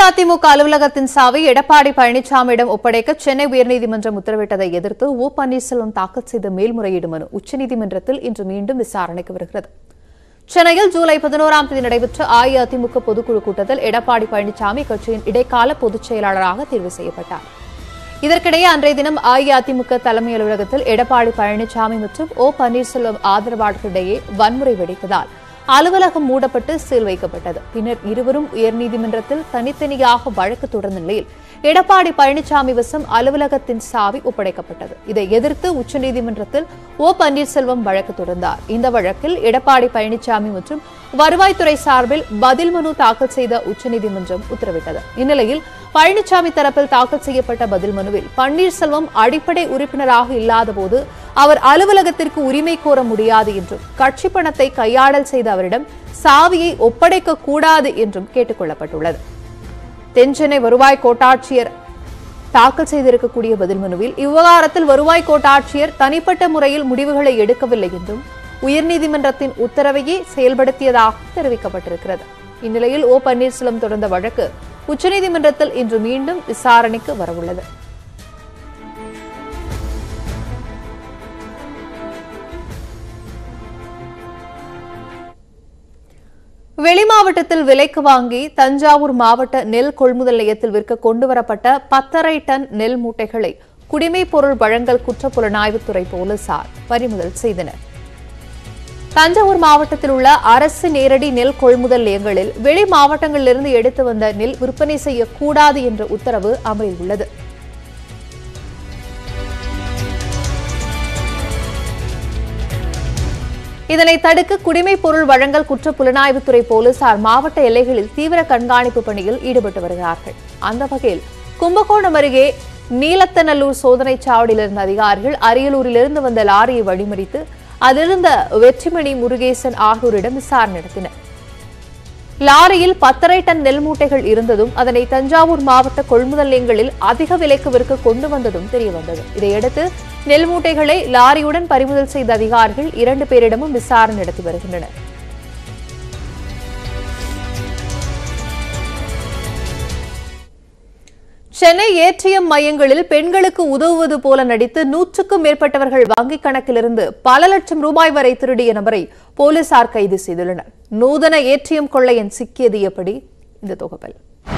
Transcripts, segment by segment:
அஇஅதிமுக அலுவலகத்தின் சாவி எடப்பாடி பழனிசாமியிடம் ஒப்படைக்க சென்னை உயர்நீதிமன்றம் உத்தரவிட்டதை எதிர்த்து ஓ பன்னீர்செல்வம் தாக்கல் செய்த மேல்முறையீடு மனு உச்சநீதிமன்றத்தில் இன்று மீண்டும் விசாரணைக்கு வருகிறது சென்னையில் ஜூலை பதினோராம் தேதி நடைபெற்ற அஇஅதிமுக பொதுக்குழு கூட்டத்தில் எடப்பாடி பழனிசாமி கட்சியின் இடைக்கால பொதுச் செயலாளராக தேர்வு செய்யப்பட்டார் இதற்கிடையே அன்றைய தினம் அஇஅதிமுக தலைமை அலுவலகத்தில் எடப்பாடி பழனிசாமி மற்றும் ஓ பன்னீர்செல்வம் ஆதரவாளர்களிடையே வன்முறை வெடித்ததால் அலுவலகம் மூடப்பட்டு சீல் வைக்கப்பட்டது பின்னர் இருவரும் உயர்நீதிமன்றத்தில் தனித்தனியாக வழக்கு தொடர்ந்த நிலையில் எடப்பாடி பழனிசாமி வசம் அலுவலகத்தின் சாவி ஒப்படைக்கப்பட்டது இதை எதிர்த்து உச்சநீதிமன்றத்தில் ஓ பன்னீர்செல்வம் வழக்கு தொடர்ந்தார் இந்த வழக்கில் எடப்பாடி பழனிசாமி மற்றும் வருவாய்த்துறை சார்பில் பதில் மனு தாக்கல் செய்த உச்சநீதிமன்றம் உத்தரவிட்டது இந்நிலையில் பழனிசாமி தரப்பில் தாக்கல் செய்யப்பட்ட பதில் மனுவில் பன்னீர்செல்வம் அடிப்படை உறுப்பினராக இல்லாதபோது அவர் அலுவலகத்திற்கு உரிமை கோர முடியாது என்றும் கட்சி பணத்தை கையாடல் செய்த அவரிடம் சாவியை ஒப்படைக்க கூடாது என்றும் கேட்டுக் கொள்ளப்பட்டுள்ளது தென்சென்னை வருவாய் கோட்டாட்சியர் தாக்கல் செய்திருக்கக்கூடிய பதில் மனுவில் இவ்விவகாரத்தில் வருவாய் கோட்டாட்சியர் தனிப்பட்ட முறையில் முடிவுகளை எடுக்கவில்லை என்றும் உயர்நீதிமன்றத்தின் உத்தரவையே செயல்படுத்தியதாக தெரிவிக்கப்பட்டிருக்கிறது இந்நிலையில் ஓ பன்னீர்செல்வம் தொடர்ந்த வழக்கு உச்சநீதிமன்றத்தில் இன்று மீண்டும் விசாரணைக்கு வரவுள்ளது வெளி மாவட்டத்தில் விலைக்கு வாங்கி தஞ்சாவூர் மாவட்ட நெல் கொள்முதல் நிலையத்தில் விற்க கொண்டுவரப்பட்ட பத்தரை டன் நெல் மூட்டைகளை குடிமைப் பொருள் வழங்கல் குற்றப்புலனாய்வுத்துறை போலீசார் பறிமுதல் செய்தனர் தஞ்சாவூர் மாவட்டத்தில் உள்ள அரசு நேரடி நெல் கொள்முதல் நிலையங்களில் வெளி மாவட்டங்களிலிருந்து எடுத்து வந்த நெல் விற்பனை செய்யக்கூடாது என்ற உத்தரவு அமலில் உள்ளது இதனை தடுக்க குடிமைப் பொருள் வழங்கல் குற்ற புலனாய்வுத்துறை போலீசார் மாவட்ட எல்லைகளில் தீவிர கண்காணிப்பு பணியில் ஈடுபட்டு வருகிறார்கள் அந்த வகையில் கும்பகோணம் அருகே நீலத்தநல்லூர் சோதனைச் சாவடியில் இருந்த அதிகாரிகள் அரியலூரிலிருந்து வந்த லாரியை வழிமறித்து அதிலிருந்த வெற்றிமணி முருகேசன் ஆகியோரிடம் விசாரணை நடத்தினர் லாரியில் பத்தரை டன் நெல் மூட்டைகள் இருந்ததும் அதனை தஞ்சாவூர் மாவட்ட கொள்முதல் நிலையங்களில் அதிக விலைக்கு விற்க கொண்டு வந்ததும் தெரியவந்தது இதையடுத்து நெல் மூட்டைகளை லாரியுடன் பறிமுதல் செய்த அதிகாரிகள் இரண்டு பேரிடமும் விசாரணை நடத்தி வருகின்றனர் சென்னை ஏடிஎம் மையங்களில் பெண்களுக்கு உதவுவது போல நடித்து நூற்றுக்கும் மேற்பட்டவர்கள் வங்கிக் கணக்கிலிருந்து பல லட்சம் ரூபாய் வரை திருடிய நபரை போலீசார் கைது செய்துள்ளனர் நூதன ஏடிஎம் கொள்ளையன் சிக்கியது எப்படி இந்த தொகுப்பில்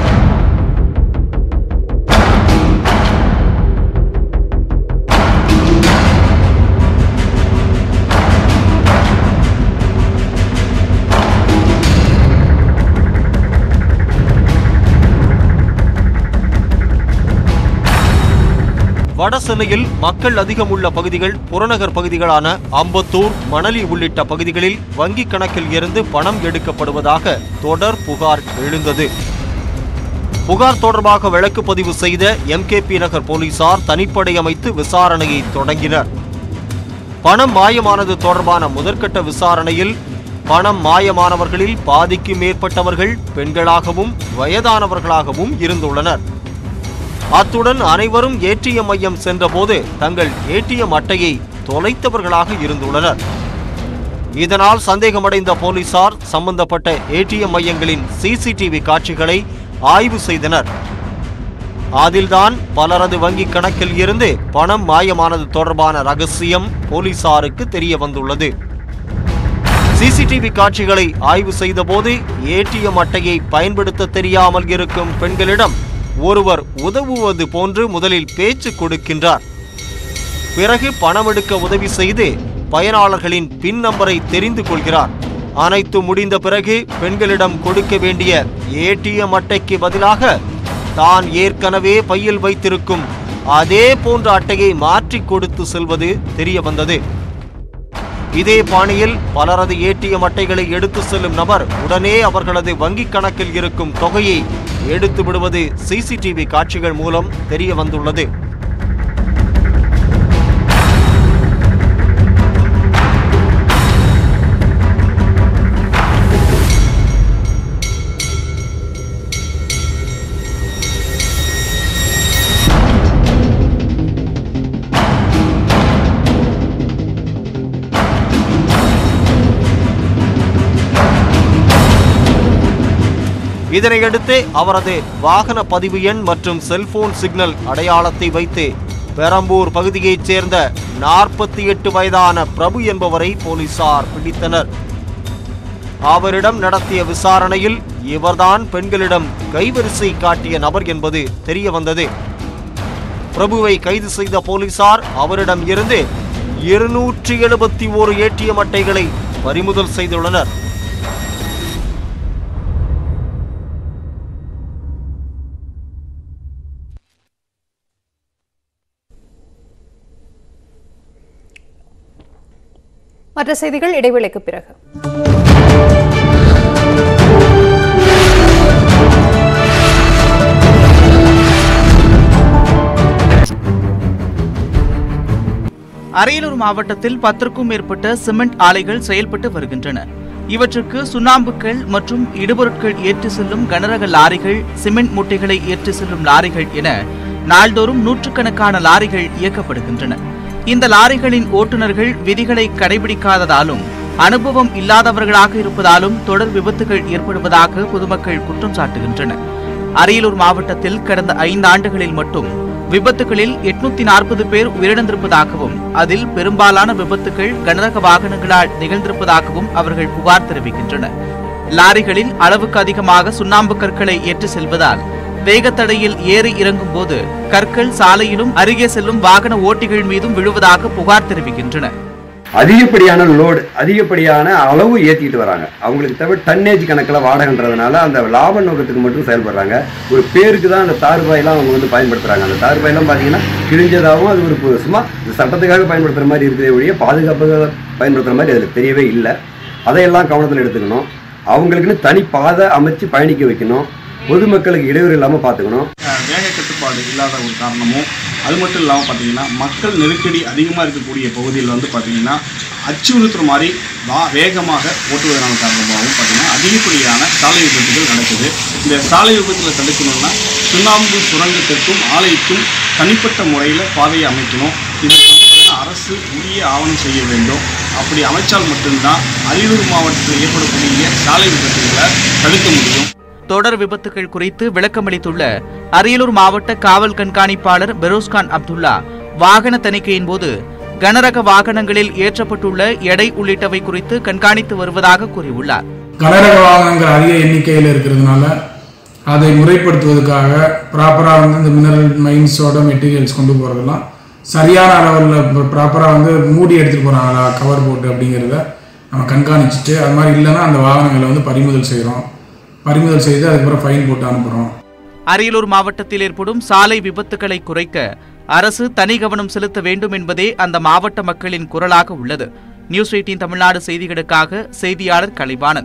வட சென்னையில் மக்கள் அதிகம் உள்ள பகுதிகள் புறநகர் பகுதிகளான அம்பத்தூர் மணலி உள்ளிட்ட பகுதிகளில் வங்கிக் கணக்கில் இருந்து பணம் எடுக்கப்படுவதாக தொடர் புகார் எழுந்தது புகார் தொடர்பாக வழக்கு பதிவு செய்த எம்கேபி நகர் போலீசார் தனிப்படை அமைத்து விசாரணையை தொடங்கினர் பணம் மாயமானது தொடர்பான முதற்கட்ட விசாரணையில் பணம் மாயமானவர்களில் பாதிக்கு மேற்பட்டவர்கள் பெண்களாகவும் வயதானவர்களாகவும் இருந்துள்ளனர் அத்துடன் அனைவரும் ஏடிஎம் மையம் சென்றபோது தங்கள் ஏடிஎம் அட்டையை தொலைத்தவர்களாக இருந்துள்ளனர் இதனால் சந்தேகமடைந்த போலீசார் சம்பந்தப்பட்ட ஏடிஎம் மையங்களின் சிசிடிவி காட்சிகளை ஆய்வு செய்தனர் அதில்தான் பலரது வங்கிக் கணக்கில் இருந்து பணம் மாயமானது தொடர்பான ரகசியம் போலீசாருக்கு தெரிய வந்துள்ளது சிசிடிவி காட்சிகளை ஆய்வு செய்தபோது ஏடிஎம் அட்டையை பயன்படுத்த தெரியாமல் இருக்கும் பெண்களிடம் ஒருவர் உதவுவது போன்று முதலில் பேச்சு கொடுக்கின்றார் பிறகு பணம் எடுக்க உதவி செய்து பயனாளர்களின் பின் நம்பரை தெரிந்து கொள்கிறார் அனைத்து முடிந்த பிறகு பெண்களிடம் கொடுக்க வேண்டிய ஏடிஎம் அட்டைக்கு பதிலாக தான் ஏற்கனவே பையில் வைத்திருக்கும் அதே போன்ற அட்டையை மாற்றி கொடுத்து செல்வது தெரிய வந்தது இதே பாணியில் பலரது ஏடிஎம் அட்டைகளை எடுத்து செல்லும் நபர் உடனே அவர்களது வங்கிக் கணக்கில் இருக்கும் தொகையை எடுத்து விடுவது சிசிடிவி காட்சிகள் மூலம் தெரிய வந்துள்ளது இதனையடுத்து அவரது வாகன பதிவு எண் மற்றும் செல்போன் சிக்னல் அடையாளத்தை வைத்து பெரம்பூர் பகுதியைச் சேர்ந்த நாற்பத்தி எட்டு வயதான பிரபு என்பவரை போலீசார் பிடித்தனர் அவரிடம் நடத்திய விசாரணையில் இவர்தான் பெண்களிடம் கைவரிசை காட்டிய நபர் என்பது தெரிய வந்தது பிரபுவை கைது செய்த போலீசார் அவரிடம் இருந்து இருநூற்றி எழுபத்தி ஓரு ஏடிஎம் அட்டைகளை பறிமுதல் செய்துள்ளனர் மற்ற செய்திகள் இடைவேளைக்கு பிறகு அரியலூர் மாவட்டத்தில் பத்திற்கும் மேற்பட்ட சிமெண்ட் ஆலைகள் செயல்பட்டு வருகின்றன இவற்றுக்கு சுண்ணாம்புக்கள் மற்றும் இடுபொருட்கள் ஏற்றி செல்லும் கனரக லாரிகள் சிமெண்ட் மூட்டைகளை ஏற்றி செல்லும் லாரிகள் என நாள்தோறும் நூற்றுக்கணக்கான லாரிகள் இயக்கப்படுகின்றன இந்த லாரிகளின் ஓட்டுநர்கள் விதிகளை கடைபிடிக்காததாலும் அனுபவம் இல்லாதவர்களாக இருப்பதாலும் தொடர் விபத்துகள் ஏற்படுவதாக பொதுமக்கள் குற்றம் சாட்டுகின்றனர் அரியலூர் மாவட்டத்தில் கடந்த ஐந்து ஆண்டுகளில் மட்டும் விபத்துகளில் எட்நூத்தி நாற்பது பேர் உயிரிழந்திருப்பதாகவும் அதில் பெரும்பாலான விபத்துகள் கனரக வாகனங்களால் நிகழ்ந்திருப்பதாகவும் அவர்கள் புகார் தெரிவிக்கின்றனர் லாரிகளில் அளவுக்கு அதிகமாக சுண்ணாம்பு கற்களை ஏற்றி செல்வதால் வேகத்தடையில் ஏறி இறங்கும் போது கற்கள் சாலையிலும் அருகே செல்லும் வாகன ஓட்டிகள் மீதும் விழுவதாக புகார் தெரிவிக்கின்றனர் அதிகப்படியான லோடு அதிகப்படியான அளவு ஏற்றிட்டு வராங்க அவங்களுக்கு தவிர டன்னேஜ் கணக்கில் வாடகைன்றதுனால அந்த லாப நோக்கத்துக்கு மட்டும் செயல்படுறாங்க ஒரு பேருக்கு தான் அந்த தார்பாயெல்லாம் அவங்க வந்து பயன்படுத்துகிறாங்க அந்த தார்பாயெல்லாம் பார்த்தீங்கன்னா கிழிஞ்சதாகவும் அது ஒரு பு- சும்மா இந்த சட்டத்துக்காக பயன்படுத்துகிற மாதிரி இருக்கிறதே ஒழிய பாதுகாப்பாக பயன்படுத்துகிற மாதிரி அதில் தெரியவே இல்லை அதையெல்லாம் கவனத்தில் எடுத்துக்கணும் அவங்களுக்குன்னு தனி பாதை அமைச்சு பயணிக்க வைக்கணும் பொதுமக்களுக்கு இடையூறு இல்லாமல் பார்த்துக்கணும் அஹ் வேக கட்டுப்பாடு இல்லாத ஒரு காரணமும் அது மட்டும் இல்லாமல் பார்த்தீங்கன்னா மக்கள் நெருக்கடி அதிகமாக இருக்கக்கூடிய பகுதியில் வந்து பார்த்தீங்கன்னா அச்சுறுத்துற மாதிரி வா வேகமாக ஓட்டுவதனால காரணமாகவும் பார்த்தீங்கன்னா அதிகப்படியான சாலை விபத்துகள் நடக்குது இந்த சாலை விபத்தில் தடுக்கணும்னா சுண்ணாம்பு சுரங்கத்திற்கும் ஆலைக்கும் தனிப்பட்ட முறையில் பாதையை அமைக்கணும் இதற்கு வந்து பார்த்தீங்கன்னா அரசு உரிய ஆவணம் செய்ய வேண்டும் அப்படி அமைச்சால் மட்டும்தான் அரியலூர் மாவட்டத்தில் ஏற்படக்கூடிய சாலை விபத்துகளை தடுக்க முடியும் தொடர் விபத்துகள் குறித்து விளக்கமளித்துள்ள அரியலூர் மாவட்ட காவல் கண்காணிப்பாளர் பெரோஸ்கான் அப்துல்லா வாகன தணிக்கையின் போது கனரக வாகனங்களில் ஏற்றப்பட்டுள்ள எடை உள்ளிட்டவை குறித்து கண்காணித்து வருவதாக கூறியுள்ளார் கனரக வாகனங்கள் அதிக எண்ணிக்கையில் இருக்கிறதுனால அதை முறைப்படுத்துவதற்காக ப்ராப்பராக வந்து இந்த மினரல் மைன்ஸோட மெட்டீரியல்ஸ் கொண்டு போகிறதெல்லாம் சரியான அளவில் ப்ராப்பராக வந்து மூடி எடுத்துகிட்டு போகிறாங்களா கவர் போட்டு அப்படிங்கிறத நம்ம கண்காணிச்சுட்டு அது மாதிரி இல்லைன்னா அந்த வாகனங்களை வந்து பறிமுதல் செய்கிறோம் பறிமுதல் செய்து அதுக்கப்புறம் ஃபைன் போட்டு அனுப்புகிறோம் அரியலூர் மாவட்டத்தில் ஏற்படும் சாலை விபத்துகளை குறைக்க அரசு தனி கவனம் செலுத்த வேண்டும் என்பதே அந்த மாவட்ட மக்களின் குரலாக உள்ளது நியூஸ் எயிட்டின் தமிழ்நாடு செய்திகளுக்காக செய்தியாளர் கலைவாணன்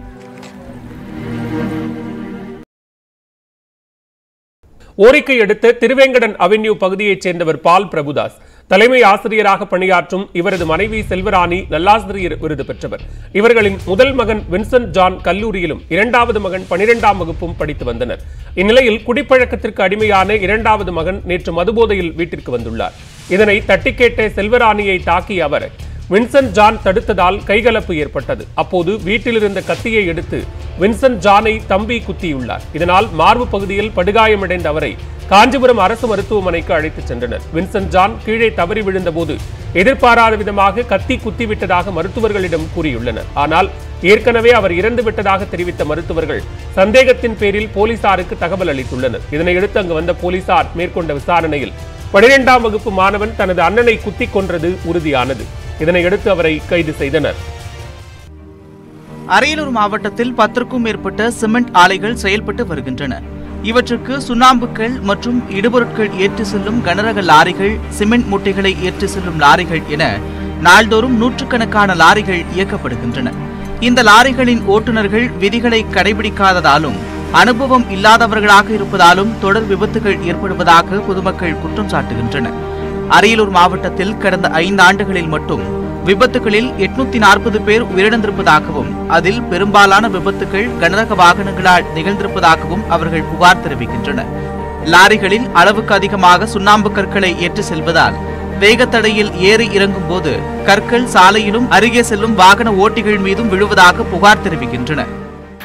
ஓரிக்கை அடுத்த திருவேங்கடன் அவென்யூ பகுதியைச் சேர்ந்தவர் பால் பிரபுதாஸ் தலைமை ஆசிரியராக பணியாற்றும் இவரது மனைவி செல்வராணி நல்லாசிரியர் விருது பெற்றவர் இவர்களின் முதல் மகன் வின்சென்ட் ஜான் கல்லூரியிலும் இரண்டாவது மகன் பனிரெண்டாம் வகுப்பும் படித்து வந்தனர் இந்நிலையில் குடிப்பழக்கத்திற்கு அடிமையான இரண்டாவது மகன் நேற்று மதுபோதையில் வீட்டிற்கு வந்துள்ளார் இதனை தட்டி கேட்ட செல்வராணியை தாக்கிய அவர் வின்சென்ட் ஜான் தடுத்ததால் கைகலப்பு ஏற்பட்டது அப்போது வீட்டில் இருந்த கத்தியை எடுத்து வின்சென்ட் ஜானை தம்பி குத்தியுள்ளார் இதனால் மார்பு பகுதியில் படுகாயமடைந்த அவரை காஞ்சிபுரம் அரசு மருத்துவமனைக்கு அழைத்துச் சென்றனர் வின்சென்ட் ஜான் கீழே தவறி விழுந்தபோது எதிர்பாராத விதமாக கத்தி குத்திவிட்டதாக மருத்துவர்களிடம் கூறியுள்ளனர் ஆனால் ஏற்கனவே அவர் இறந்து விட்டதாக தெரிவித்த மருத்துவர்கள் சந்தேகத்தின் பேரில் போலீசாருக்கு தகவல் அளித்துள்ளனர் இதனையடுத்து அங்கு வந்த போலீசார் மேற்கொண்ட விசாரணையில் பனிரெண்டாம் வகுப்பு மாணவன் தனது அண்ணனை குத்திக் கொன்றது உறுதியானது இதனையடுத்து அவரை கைது செய்தனர் அரியலூர் மாவட்டத்தில் பத்திற்கும் மேற்பட்ட சிமெண்ட் ஆலைகள் செயல்பட்டு வருகின்றன இவற்றுக்கு சுண்ணாம்புக்கள் மற்றும் இடுபொருட்கள் ஏற்றி செல்லும் கனரக லாரிகள் சிமெண்ட் மூட்டைகளை ஏற்றி செல்லும் லாரிகள் என நாள்தோறும் நூற்றுக்கணக்கான லாரிகள் இயக்கப்படுகின்றன இந்த லாரிகளின் ஓட்டுநர்கள் விதிகளை கடைபிடிக்காததாலும் அனுபவம் இல்லாதவர்களாக இருப்பதாலும் தொடர் விபத்துகள் ஏற்படுவதாக பொதுமக்கள் குற்றம் சாட்டுகின்றனர் அரியலூர் மாவட்டத்தில் கடந்த ஐந்து ஆண்டுகளில் மட்டும் விபத்துகளில் எட்நூத்தி நாற்பது பேர் உயிரிழந்திருப்பதாகவும் அதில் பெரும்பாலான விபத்துகள் கனரக வாகனங்களால் நிகழ்ந்திருப்பதாகவும் அவர்கள் புகார் தெரிவிக்கின்றனர் லாரிகளில் அளவுக்கு அதிகமாக சுண்ணாம்பு கற்களை ஏற்றி செல்வதால் வேகத்தடையில் ஏறி இறங்கும் போது கற்கள் சாலையிலும் அருகே செல்லும் வாகன ஓட்டிகள் மீதும் விழுவதாக புகார் தெரிவிக்கின்றனர்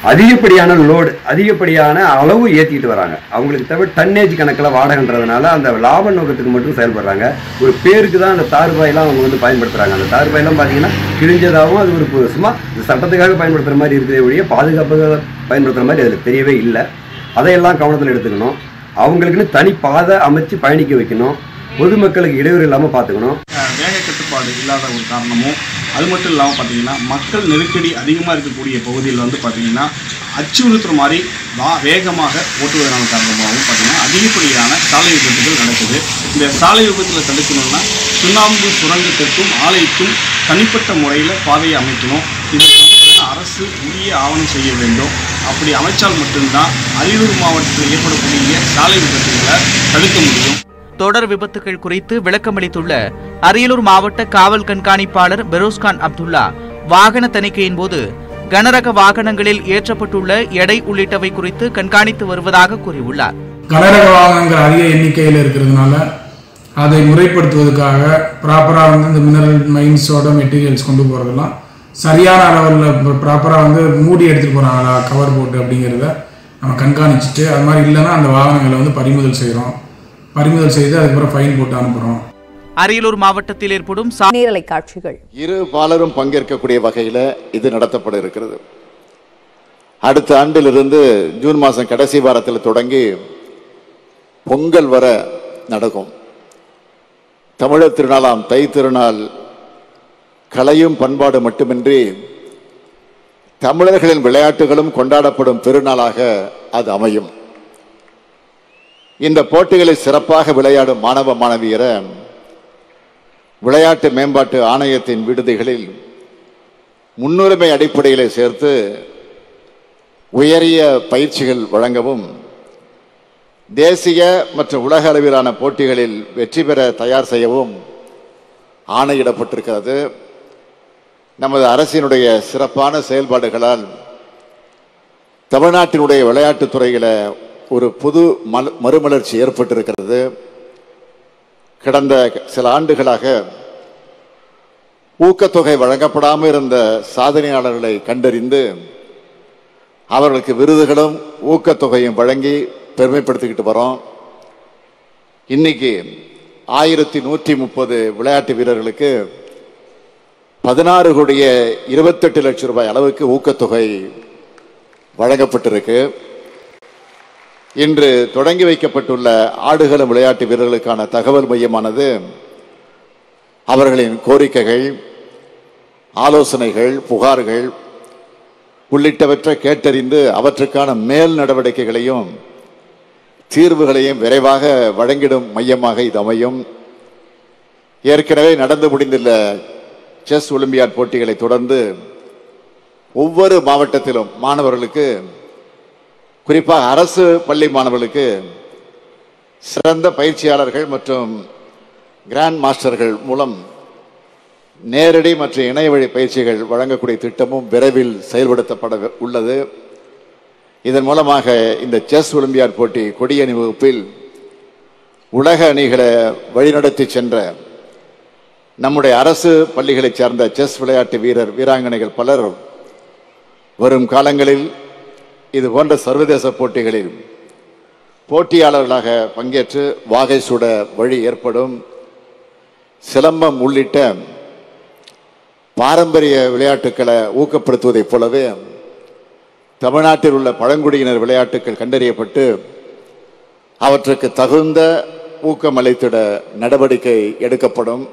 அதிகப்படியான லோடு அதிகப்படியான அளவு ஏற்றிட்டு வராங்க அவங்களுக்கு தேவை டன்னேஜ் கணக்கில் வாடகைன்றதுனால அந்த லாப நோக்கத்துக்கு மட்டும் செயல்படுறாங்க ஒரு பேருக்கு தான் அந்த தார்பாயெல்லாம் அவங்க வந்து பயன்படுத்துகிறாங்க அந்த தார்பாயெல்லாம் பார்த்தீங்கன்னா கிழிஞ்சதாகவும் அது ஒரு பு- சும்மா இந்த சட்டத்துக்காக பயன்படுத்துகிற மாதிரி இருக்கிறதே ஒழிய பாதுகாப்பாக பயன்படுத்துகிற மாதிரி அதில் தெரியவே இல்லை அதையெல்லாம் கவனத்தில் எடுத்துக்கணும் அவங்களுக்குன்னு தனி பாதை அமைச்சு பயணிக்க வைக்கணும் பொதுமக்களுக்கு இடையூறு இல்லாமல் பார்த்துக்கணும் அஹ் வேக கட்டுப்பாடு இல்லாத ஒரு காரணமும் அது மட்டும் இல்லாமல் பார்த்தீங்கன்னா மக்கள் நெருக்கடி அதிகமாக இருக்கக்கூடிய பகுதியில் வந்து பார்த்தீங்கன்னா அச்சுறுத்துற மாதிரி வா வேகமாக ஓட்டுவதனால காரணமாகவும் பார்த்தீங்கன்னா அதிகப்படியான சாலை விபத்துகள் நடக்குது இந்த சாலை விபத்தில் தடுக்கணும்னா சுண்ணாம்பு சுரங்கத்திற்கும் ஆலைக்கும் தனிப்பட்ட முறையில் பாதையை அமைக்கணும் இதற்கு வந்து பார்த்தீங்கன்னா அரசு உரிய ஆவணம் செய்ய வேண்டும் அப்படி அமைச்சால் மட்டும்தான் அரியலூர் மாவட்டத்தில் ஏற்படக்கூடிய சாலை விபத்துகளை தடுக்க முடியும் தொடர் விபத்துகள் குறித்து விளக்கமளித்துள்ள அரியலூர் மாவட்ட காவல் கண்காணிப்பாளர் பெரோஸ்கான் அப்துல்லா வாகன தணிக்கையின் போது கனரக வாகனங்களில் ஏற்றப்பட்டுள்ள எடை உள்ளிட்டவை குறித்து கண்காணித்து வருவதாக கூறியுள்ளார் கனரக வாகனங்கள் அதிக எண்ணிக்கையில் இருக்கிறதுனால அதை முறைப்படுத்துவதற்காக ப்ராப்பராக வந்து இந்த மினரல் மைன்ஸோட மெட்டீரியல்ஸ் கொண்டு போகிறதெல்லாம் சரியான அளவில் ப்ராப்பராக வந்து மூடி எடுத்துகிட்டு போகிறாங்களா கவர் போட்டு அப்படிங்கிறத நம்ம கண்காணிச்சுட்டு அது மாதிரி இல்லைன்னா அந்த வாகனங்களை வந்து பறிமுதல் செய்கிறோம் பறிமுதல் செய்து அதுக்கப்புறம் ஃபைன் போட்டு அனுப்புகிறோம் அரியலூர் மாவட்டத்தில் ஏற்படும் சா நேரலை காட்சிகள் இரு பாலரும் பங்கேற்கக்கூடிய வகையில் இது நடத்தப்பட இருக்கிறது அடுத்த ஆண்டிலிருந்து ஜூன் மாதம் கடைசி வாரத்தில் தொடங்கி பொங்கல் வர நடக்கும் தமிழர் திருநாளாம் தை திருநாள் கலையும் பண்பாடு மட்டுமின்றி தமிழர்களின் விளையாட்டுகளும் கொண்டாடப்படும் பெருநாளாக அது அமையும் இந்த போட்டிகளை சிறப்பாக விளையாடும் மாணவ மாணவியரை விளையாட்டு மேம்பாட்டு ஆணையத்தின் விடுதிகளில் முன்னுரிமை அடிப்படையில் சேர்த்து உயரிய பயிற்சிகள் வழங்கவும் தேசிய மற்றும் உலக அளவிலான போட்டிகளில் வெற்றி பெற தயார் செய்யவும் ஆணையிடப்பட்டிருக்கிறது நமது அரசினுடைய சிறப்பான செயல்பாடுகளால் தமிழ்நாட்டினுடைய விளையாட்டுத் துறையில ஒரு புது மல் மறுமலர்ச்சி ஏற்பட்டிருக்கிறது கடந்த சில ஆண்டுகளாக ஊக்கத்தொகை வழங்கப்படாமல் இருந்த சாதனையாளர்களை கண்டறிந்து அவர்களுக்கு விருதுகளும் ஊக்கத்தொகையும் வழங்கி பெருமைப்படுத்திக்கிட்டு வரோம் இன்னைக்கு ஆயிரத்தி நூற்றி முப்பது விளையாட்டு வீரர்களுக்கு பதினாறு கோடிய இருபத்தெட்டு லட்சம் ரூபாய் அளவுக்கு ஊக்கத்தொகை வழங்கப்பட்டிருக்கு இன்று தொடங்கி வைக்கப்பட்டுள்ள ஆடுகளம் விளையாட்டு வீரர்களுக்கான தகவல் மையமானது அவர்களின் கோரிக்கைகள் ஆலோசனைகள் புகார்கள் உள்ளிட்டவற்றை கேட்டறிந்து அவற்றுக்கான மேல் நடவடிக்கைகளையும் தீர்வுகளையும் விரைவாக வழங்கிடும் மையமாக இது அமையும் ஏற்கனவே நடந்து முடிந்துள்ள செஸ் ஒலிம்பியாட் போட்டிகளை தொடர்ந்து ஒவ்வொரு மாவட்டத்திலும் மாணவர்களுக்கு குறிப்பாக அரசு பள்ளி மாணவர்களுக்கு சிறந்த பயிற்சியாளர்கள் மற்றும் கிராண்ட் மாஸ்டர்கள் மூலம் நேரடி மற்றும் இணைய வழி பயிற்சிகள் வழங்கக்கூடிய திட்டமும் விரைவில் செயல்படுத்தப்பட உள்ளது இதன் மூலமாக இந்த செஸ் ஒலிம்பியாட் போட்டி கொடியணி வகுப்பில் உலக அணிகளை வழிநடத்தி சென்ற நம்முடைய அரசு பள்ளிகளைச் சார்ந்த செஸ் விளையாட்டு வீரர் வீராங்கனைகள் பலர் வரும் காலங்களில் இது போன்ற சர்வதேச போட்டிகளில் போட்டியாளர்களாக பங்கேற்று வாகை சூட வழி ஏற்படும் சிலம்பம் உள்ளிட்ட பாரம்பரிய விளையாட்டுக்களை ஊக்கப்படுத்துவதைப் போலவே தமிழ்நாட்டில் உள்ள பழங்குடியினர் விளையாட்டுகள் கண்டறியப்பட்டு அவற்றுக்கு தகுந்த ஊக்கம் அளித்திட நடவடிக்கை எடுக்கப்படும்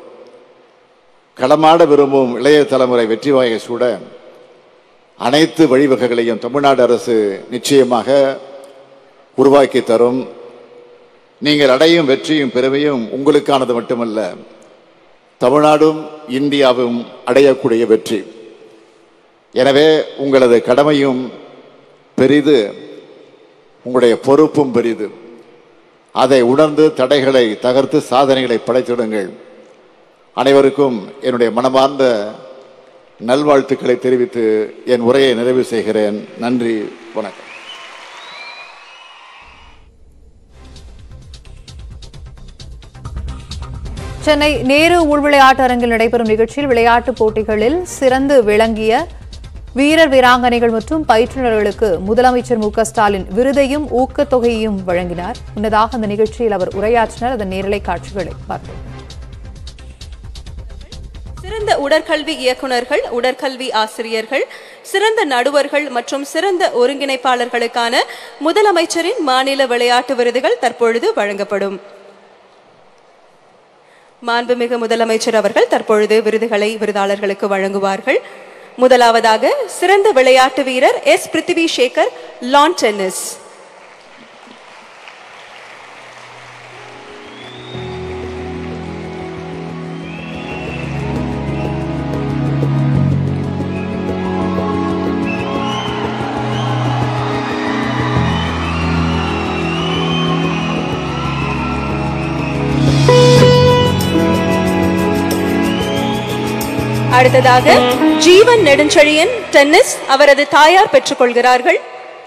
களமாட விரும்பும் இளைய தலைமுறை வெற்றி வாகை சூட அனைத்து வழிவகைகளையும் தமிழ்நாடு அரசு நிச்சயமாக உருவாக்கி தரும் நீங்கள் அடையும் வெற்றியும் பெருமையும் உங்களுக்கானது மட்டுமல்ல தமிழ்நாடும் இந்தியாவும் அடையக்கூடிய வெற்றி எனவே உங்களது கடமையும் பெரிது உங்களுடைய பொறுப்பும் பெரிது அதை உணர்ந்து தடைகளை தகர்த்து சாதனைகளை படைத்திடுங்கள் அனைவருக்கும் என்னுடைய மனமார்ந்த நல்வாழ்த்துக்களை தெரிவித்து என் உரையை நிறைவு செய்கிறேன் நன்றி வணக்கம் சென்னை நேரு உள்விளையாட்டு அரங்கில் நடைபெறும் நிகழ்ச்சியில் விளையாட்டுப் போட்டிகளில் சிறந்து விளங்கிய வீரர் வீராங்கனைகள் மற்றும் பயிற்றுநர்களுக்கு முதலமைச்சர் மு க ஸ்டாலின் விருதையும் ஊக்கத்தொகையையும் வழங்கினார் முன்னதாக அந்த நிகழ்ச்சியில் அவர் உரையாற்றினார் அதன் நேரலை காட்சிகளை பார்ப்போம் சிறந்த உடற்கல்வி இயக்குனர்கள் உடற்கல்வி ஆசிரியர்கள் சிறந்த நடுவர்கள் மற்றும் சிறந்த ஒருங்கிணைப்பாளர்களுக்கான முதலமைச்சரின் மாநில விளையாட்டு விருதுகள் தற்பொழுது வழங்கப்படும் மாண்புமிகு முதலமைச்சர் அவர்கள் தற்பொழுது விருதுகளை விருதாளர்களுக்கு வழங்குவார்கள் முதலாவதாக சிறந்த விளையாட்டு வீரர் S Prithvi Sekhar lawn tennis அடுத்ததாக ஜீவன் நெடுஞ்செழியன் டென்னிஸ் அவரது தாயார் பெற்றுக்கொள்கிறார்கள்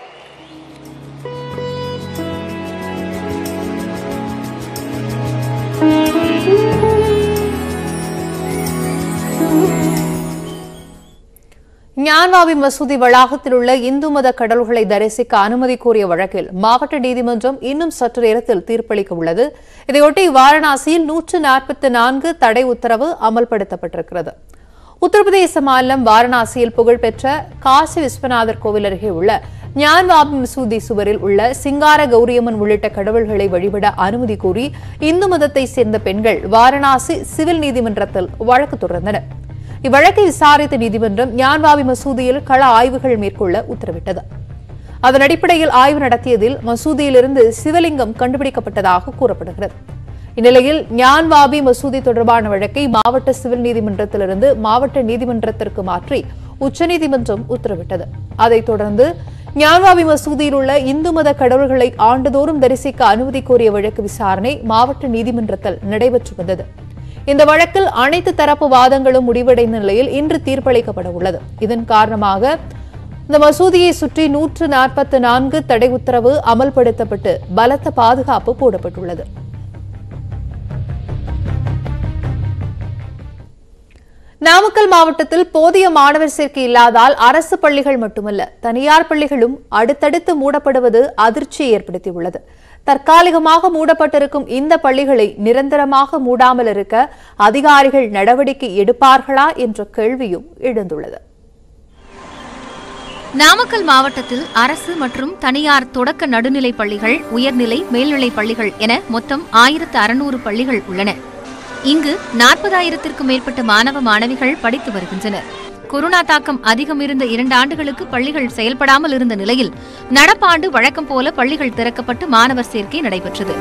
ஞான்வாபி மசூதி வளாகத்தில் உள்ள இந்து மத கடவுள்களை தரிசிக்க அனுமதி கோரிய வழக்கில் மாவட்ட நீதிமன்றம் இன்னும் சற்று நேரத்தில் தீர்ப்பளிக்க உள்ளது இதையொட்டி வாரணாசியில் நூற்று நாற்பத்தி நான்கு தடை உத்தரவு அமல்படுத்தப்பட்டிருக்கிறது உத்தரப்பிரதேச மாநிலம் வாரணாசியில் புகழ்பெற்ற காசி விஸ்வநாதர் கோவில் அருகே உள்ள ஞான்வாபி மசூதி சுவரில் உள்ள சிங்கார கௌரியம்மன் உள்ளிட்ட கடவுள்களை வழிபட அனுமதி கோரி இந்து மதத்தை சேர்ந்த பெண்கள் வாரணாசி சிவில் நீதிமன்றத்தில் வழக்கு தொடர்ந்தனர் இவ்வழக்கை விசாரித்த நீதிமன்றம் ஞான்வாபி மசூதியில் கள ஆய்வுகள் மேற்கொள்ள உத்தரவிட்டது அதன் அடிப்படையில் ஆய்வு நடத்தியதில் மசூதியிலிருந்து சிவலிங்கம் கண்டுபிடிக்கப்பட்டதாக கூறப்படுகிறது இந்நிலையில் ஞான்வாபி மசூதி தொடர்பான வழக்கை மாவட்ட சிவில் நீதிமன்றத்திலிருந்து மாவட்ட நீதிமன்றத்திற்கு மாற்றி உச்சநீதிமன்றம் உத்தரவிட்டது அதைத் தொடர்ந்து ஞான்வாபி மசூதியில் உள்ள இந்து மத கடவுள்களை ஆண்டுதோறும் தரிசிக்க அனுமதி கோரிய வழக்கு விசாரணை மாவட்ட நீதிமன்றத்தில் நடைபெற்று வந்தது இந்த வழக்கில் அனைத்து தரப்பு வாதங்களும் முடிவடைந்த நிலையில் இன்று தீர்ப்பளிக்கப்பட உள்ளது இதன் காரணமாக இந்த மசூதியை சுற்றி நூற்று நாற்பத்தி நான்கு தடை உத்தரவு அமல்படுத்தப்பட்டு பலத்த பாதுகாப்பு போடப்பட்டுள்ளது நாமக்கல் மாவட்டத்தில் போதிய மாணவர் சேர்க்கை இல்லாதால் அரசு பள்ளிகள் மட்டுமல்ல தனியார் பள்ளிகளும் அடுத்தடுத்து மூடப்படுவது அதிர்ச்சியை ஏற்படுத்தியுள்ளது தற்காலிகமாக மூடப்பட்டிருக்கும் இந்த பள்ளிகளை நிரந்தரமாக மூடாமல் இருக்க அதிகாரிகள் நடவடிக்கை எடுப்பார்களா என்ற கேள்வியும் எழுந்துள்ளது நாமக்கல் மாவட்டத்தில் அரசு மற்றும் தனியார் தொடக்க நடுநிலைப் பள்ளிகள் உயர்நிலை மேல்நிலைப் பள்ளிகள் என மொத்தம் ஆயிரத்து அறுநூறு பள்ளிகள் உள்ளன இங்கு நாற்பதாயிரத்திற்கும் மேற்பட்ட மாணவ மாணவிகள் படித்து வருகின்றனர் கொரோனா தாக்கம் அதிகம் இருந்த இரண்டு ஆண்டுகளுக்கு பள்ளிகள் செயல்படாமல் இருந்த நிலையில் நடப்பாண்டு வழக்கம் போல பள்ளிகள் திறக்கப்பட்டு மாணவர் சேர்க்கை நடைபெற்றது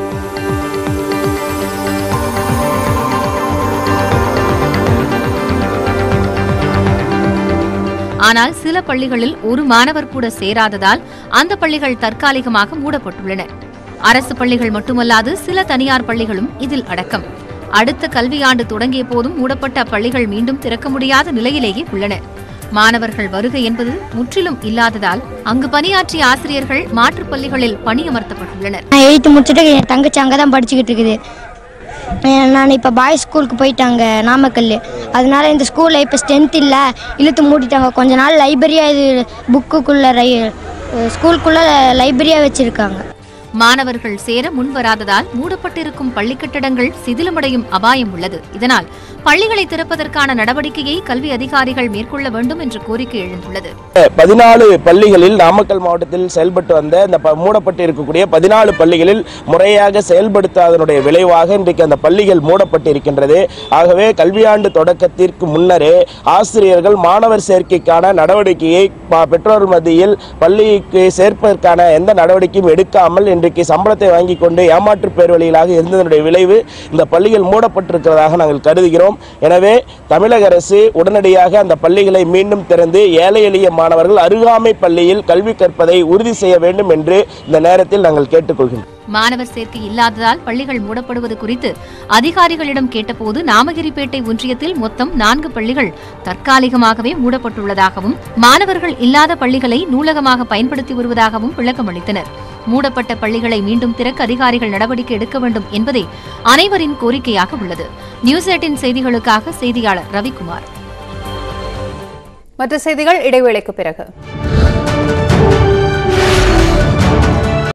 ஆனால் சில பள்ளிகளில் ஒரு மாணவர் கூட சேராததால் அந்த பள்ளிகள் தற்காலிகமாக மூடப்பட்டுள்ளன அரசு பள்ளிகள் மட்டுமல்லாது சில தனியார் பள்ளிகளும் இதில் அடக்கம் அடுத்த கல்வியாண்டு தொடங்கிய போதும் மூடப்பட்ட பள்ளிகள் மீண்டும் திறக்க முடியாத நிலையிலேயே உள்ளன மாணவர்கள் வருகை என்பது முற்றிலும் இல்லாததால் அங்கு பணியாற்றிய ஆசிரியர்கள் மாற்றுப் பள்ளிகளில் பணியமர்த்தப்பட்டுள்ளனர் நான் எயித்து முடிச்சுட்டு என் தங்கச்சி அங்கே தான் படிச்சுக்கிட்டு இருக்குது அஹ் நான் இப்போ பாய்ஸ் ஸ்கூலுக்கு போயிட்டாங்க நாமக்கல் அதனால இந்த ஸ்கூலில் இப்போ ஸ்ட்ரென்த் இல்லை இழுத்து மூடிட்டாங்க கொஞ்ச நாள் லைப்ரரியாக இது புக்குக்குள்ளே ரை ஸ்கூலுக்குள்ளே லைப்ரரியாக வச்சுருக்காங்க மாணவர்கள் சேர முன்வராததால் மூடப்பட்டிருக்கும் பள்ளி கட்டடங்கள் சிதிலமடையும் அபாயம் உள்ளது இதனால் பள்ளிகளை திறப்பதற்கான நடவடிக்கையை கல்வி அதிகாரிகள் மேற்கொள்ள வேண்டும் என்ற கோரிக்கை எழுந்துள்ளது பதினாலு பள்ளிகளில் நாமக்கல் மாவட்டத்தில் செயல்பட்டு வந்த இந்த ப- மூடப்பட்டு இருக்கக்கூடிய பதினாலு பள்ளிகளில் முறையாக செயல்படுத்தாதனுடைய விளைவாக இன்றைக்கு அந்த பள்ளிகள் மூடப்பட்டு இருக்கின்றது ஆகவே கல்வியாண்டு தொடக்கத்திற்கு முன்னரே ஆசிரியர்கள் மாணவர் சேர்க்கைக்கான நடவடிக்கையை ப- பெற்றோர் மத்தியில் பள்ளிக்கு சேர்ப்பதற்கான எந்த நடவடிக்கையும் எடுக்காமல் இன்றைக்கு சம்பளத்தை வாங்கி கொண்டு ஏமாற்று பேர் வழியிலாக இருந்ததனுடைய விளைவு இந்த பள்ளிகள் மூடப்பட்டிருக்கிறதாக நாங்கள் கருதுகிறோம் எனவே தமிழக அரசு உடனடியாக அந்த பள்ளிகளை மீண்டும் திறந்து ஏழை எளிய மாணவர்கள் அருகாமை பள்ளியில் கல்வி கற்பதை உறுதி செய்ய வேண்டும் என்று இந்த நேரத்தில் நாங்கள் கேட்டுக்கொள்கின்றோம் மாணவர் சேர்க்கை இல்லாததால் பள்ளிகள் மூடப்படுவது குறித்து அதிகாரிகளிடம் கேட்டபோது நாமகிரிப்பேட்டை ஒன்றியத்தில் மொத்தம் நான்கு பள்ளிகள் தற்காலிகமாகவே மூடப்பட்டுள்ளதாகவும் மாணவர்கள் இல்லாத பள்ளிகளை நூலகமாக பயன்படுத்தி வருவதாகவும் விளக்கமளித்தனர் மூடப்பட்ட பள்ளிகளை மீண்டும் திறக்க அதிகாரிகள் நடவடிக்கை எடுக்க வேண்டும் என்பதே அனைவரின் கோரிக்கையாக உள்ளது நியூஸ் எயிட்டின் செய்திகளுக்காக செய்தியாளர் ரவிக்குமார் மற்ற செய்திகள் இடைவேளைக்கு பிறகு